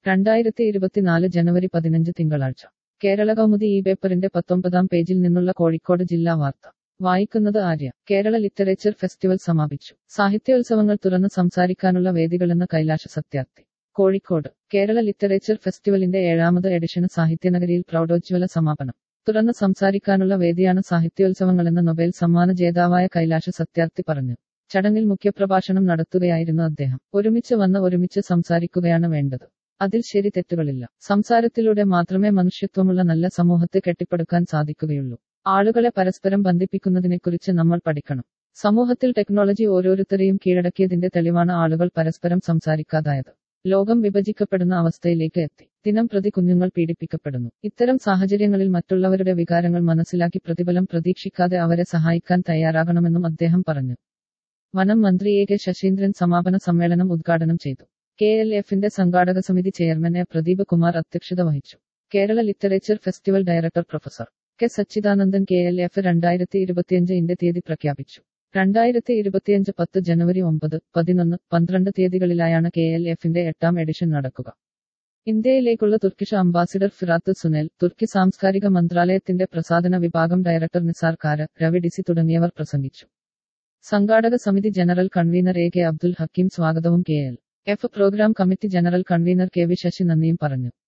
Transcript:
രണ്ടായിരത്തി ഇരുപത്തിനാല് ജനുവരി പതിനഞ്ച് തിങ്കളാഴ്ച കേരള കൗമുദി ഈ പേപ്പറിന്റെ പത്തൊമ്പതാം പേജിൽ നിന്നുള്ള കോഴിക്കോട് ജില്ലാ വാർത്ത വായിക്കുന്നത് ആര്യ കേരള ലിറ്ററേച്ചർ ഫെസ്റ്റിവൽ സമാപിച്ചു സാഹിത്യോത്സവങ്ങൾ തുറന്ന് സംസാരിക്കാനുള്ള വേദികളെന്ന കൈലാഷ സത്യാർത്ഥി കോഴിക്കോട് കേരള ലിറ്ററേച്ചർ ഫെസ്റ്റിവലിന്റെ ഏഴാമത് എഡിഷന് സാഹിത്യനഗരിയിൽ പ്രൗഢോജ്വല സമാപനം തുറന്ന് സംസാരിക്കാനുള്ള വേദിയാണ് സാഹിത്യോത്സവങ്ങളെന്ന് നൊബേൽ സമ്മാന ജേതാവായ കൈലാഷ സത്യാർത്ഥി പറഞ്ഞു ചടങ്ങിൽ മുഖ്യപ്രഭാഷണം നടത്തുകയായിരുന്നു അദ്ദേഹം ഒരുമിച്ച് വന്ന് ഒരുമിച്ച് സംസാരിക്കുകയാണ് വേണ്ടത് അതിൽ ശരി തെറ്റുകളില്ല സംസാരത്തിലൂടെ മാത്രമേ മനുഷ്യത്വമുള്ള നല്ല സമൂഹത്തെ കെട്ടിപ്പടുക്കാൻ സാധിക്കുകയുള്ളൂ ആളുകളെ പരസ്പരം ബന്ധിപ്പിക്കുന്നതിനെക്കുറിച്ച് നമ്മൾ പഠിക്കണം സമൂഹത്തിൽ ടെക്നോളജി ഓരോരുത്തരെയും കീഴടക്കിയതിന്റെ തെളിവാണ് ആളുകൾ പരസ്പരം സംസാരിക്കാതായത് ലോകം വിഭജിക്കപ്പെടുന്ന അവസ്ഥയിലേക്ക് എത്തി ദിനം പ്രതി കുഞ്ഞുങ്ങൾ പീഡിപ്പിക്കപ്പെടുന്നു ഇത്തരം സാഹചര്യങ്ങളിൽ മറ്റുള്ളവരുടെ വികാരങ്ങൾ മനസ്സിലാക്കി പ്രതിഫലം പ്രതീക്ഷിക്കാതെ അവരെ സഹായിക്കാൻ തയ്യാറാകണമെന്നും അദ്ദേഹം പറഞ്ഞു വനം മന്ത്രി എ കെ ശശീന്ദ്രൻ സമാപന സമ്മേളനം ഉദ്ഘാടനം ചെയ്തു കെ എൽ എഫിന്റെ സംഘാടക സമിതി ചെയർമാൻ എ പ്രദീപ് കുമാർ അധ്യക്ഷത വഹിച്ചു Kerala literature festival director professor K Satchidanandan K L F രണ്ടായിരത്തി ഇരുപത്തിയഞ്ച് ഇന്റെ തീയതി പ്രഖ്യാപിച്ചു രണ്ടായിരത്തി ഇരുപത്തിയഞ്ച് പത്ത് ജനുവരി ഒമ്പത് പതിനൊന്ന് പന്ത്രണ്ട് തീയതികളിലായാണ് കെ എൽ എഫിന്റെ എട്ടാം എഡിഷൻ നടക്കുക ഇന്ത്യയിലേക്കുള്ള തുർക്കിഷ് അംബാസിഡർ ഫിറാത്ത് സുനേൽ തുർക്കി സാംസ്കാരിക മന്ത്രാലയത്തിന്റെ പ്രസാധന വിഭാഗം ഡയറക്ടർ നിസാർ കാര രവി ഡിസി തുടങ്ങിയവർ പ്രസംഗിച്ചു സംഘാടക സമിതി general convener A K Abdul Hakeem സ്വാഗതവും K L F programme committee general convener K V Sasi നന്ദിയും പറഞ്ഞു